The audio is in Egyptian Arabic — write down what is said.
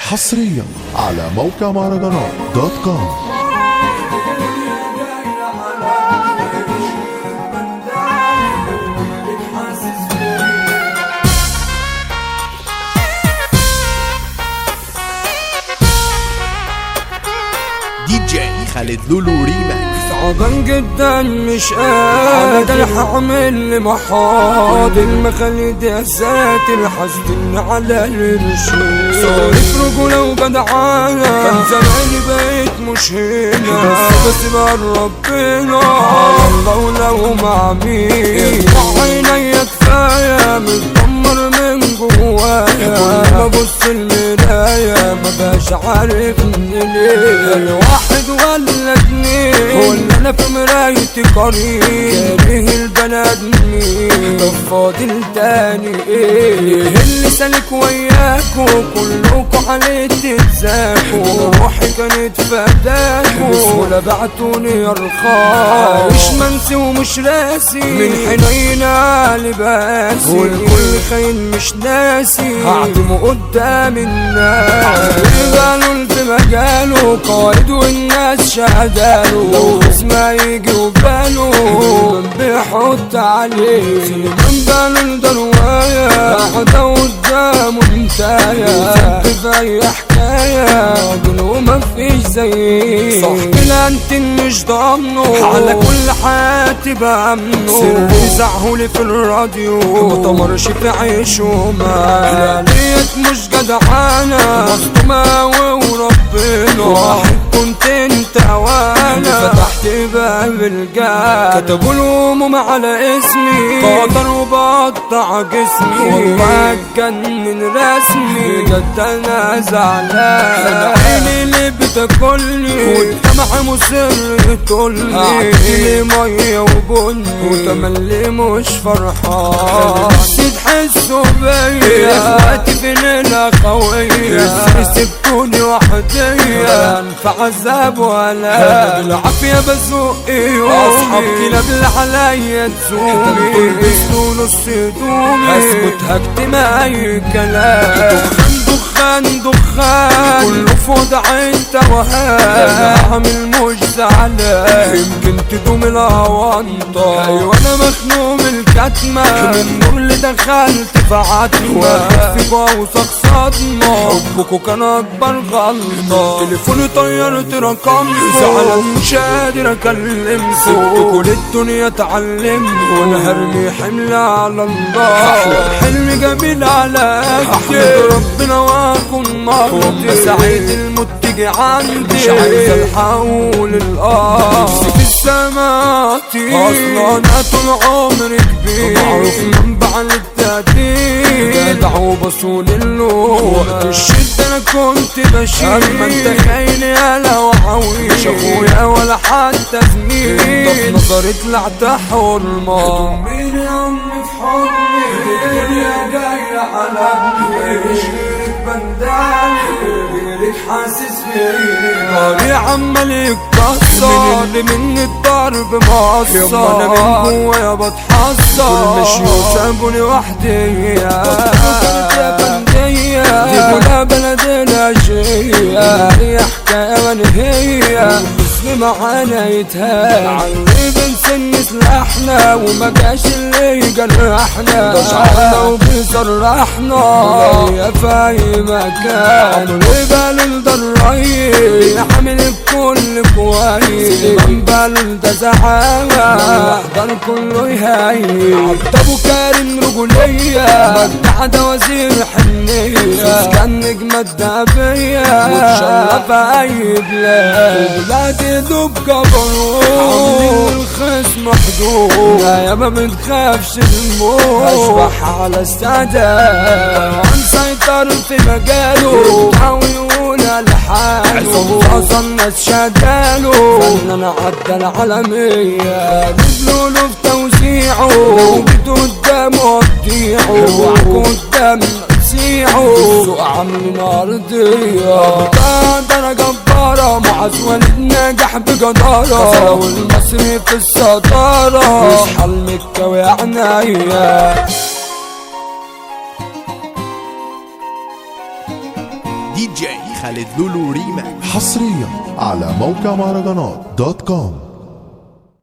حصريا على موقع مهرجانات دوت كوم دي جي خالد لولو ريماكس صعبان جدا مش قادر هعمل محاضر المخاليد يا ساتر حاسدني على الرشيد صارف رجولة وجدعانة كان زماني بقيت مش هنا بس بقى ربنا على الله ولو مع مين يطلع عينيا كفاية متدمر من جوايا كل ما ابص المراية ما بقاش عارف من ليه الواحد ولا اتنين ولا انا في مرايتي قريب كاره البني ادمين طب فاضل تاني ايه اللي سالك وياكو كلكوا عليه تتزاكوا روحي كانت فداكوا ولا بعتوني ارخاص عايش منسي ومش راسي من حنينة لباسي والكل خاين مش ناسي هعدمه قدام الناس قالوا في مجاله قائد والناس شهداله لو اسمه يجي وباله من بيحط عليه من باله الدرواية قاعدة قدامه انتايا في اي حكاية راجل ومفيش زيه صح كده انت مش ضامنه على كل حياتي بأمنه سر زعهولي في الراديو مطمرش في عيشه ما لقيت مش جدعانة مصدومة وربنا واحد كنت انت وانا فتحت باب الجاه كتبوا الهموم على اسمي قدر وبقطع جسمي والله اتجنن رسمي جد انا زعلان عيني اللي بتاكلني والدمع مصر تقولي عقلي ميه وبني وتملي مش فرحان نفسي تحسوا بيا اخواتي فين الاخوية سبتوني وحدية انفع عذاب ولا بالعافية بزوق اصحاب كلاب اللي عليا تزومي بيسلوا نص هدومي اسكت هكتم اي كلام دخان دخان دخان كله في وضع انت وهان عامل مش زعلان يمكن تدوم الاونطة ايوه انا مخنوق من الكتمة من النور اللي دخلت في عتمة في بوسخ صدمة حبكوا كان اكبر غلطة تليفوني طيرت رقمكم زعلان مش قادر اكلمكم سبتكوا للدنيا اتعلمكم وانا هرمي حمل على الله حلم جميل على قدي ربنا واكون مرضي سعيد المت تيجي عندي مش عايز الحول الارض نفسي في السما اصلا انا طول عمري كبير معروف منبع للتقدير جدع وبصول اللون الشدة انا كنت بشيل اما انت خاين يالا وعويل مش اخويا ولا حتى زميل انت في نظري طلعت حرمة ضميني يا امي في حضني الدنيا جاية على ابني مش غيرك بنداني غيرك حاسس بيه ناري عمال يتكسر اللي مني الضرب مقصر يما انا من جوايا بتحسر كل مشي وسابوني وحدي يا بندية دي كلها بلد الاشياء هي حكاية منهية والاسم معانا يتهان علي بنسن سلاحنا وما جاش اللي يجرحنا ده شعرنا وبيصرحنا وجاية في اي مكان عمري بالي الضرايب حامل الكل كويس من باله ده زعامة محضر كله يهايب عبد ابو كارم رجولية مجدع ده وزير حنية كان نجمة الدهبية وتشرف اي بلاد وبلاد يدوب جبروت عاملين الخصم حدود لا يا ما بنخافش الموت اشبح على استعداد مسيطر في مجاله بتحاول لحاله معظم الناس شغاله فنان عدى العالمية نزلوا له في توزيعه لو جيت قدامه هتضيعه اوعك قدام تسيعه السوق عاملين ارضية ده جبارة معز ولد ناجح بجدارة والمصري في الصدارة مش حل مكة وعناية دي دي جي خالد لولو ريماكس حصريا على موقع مهرجانات دوت كوم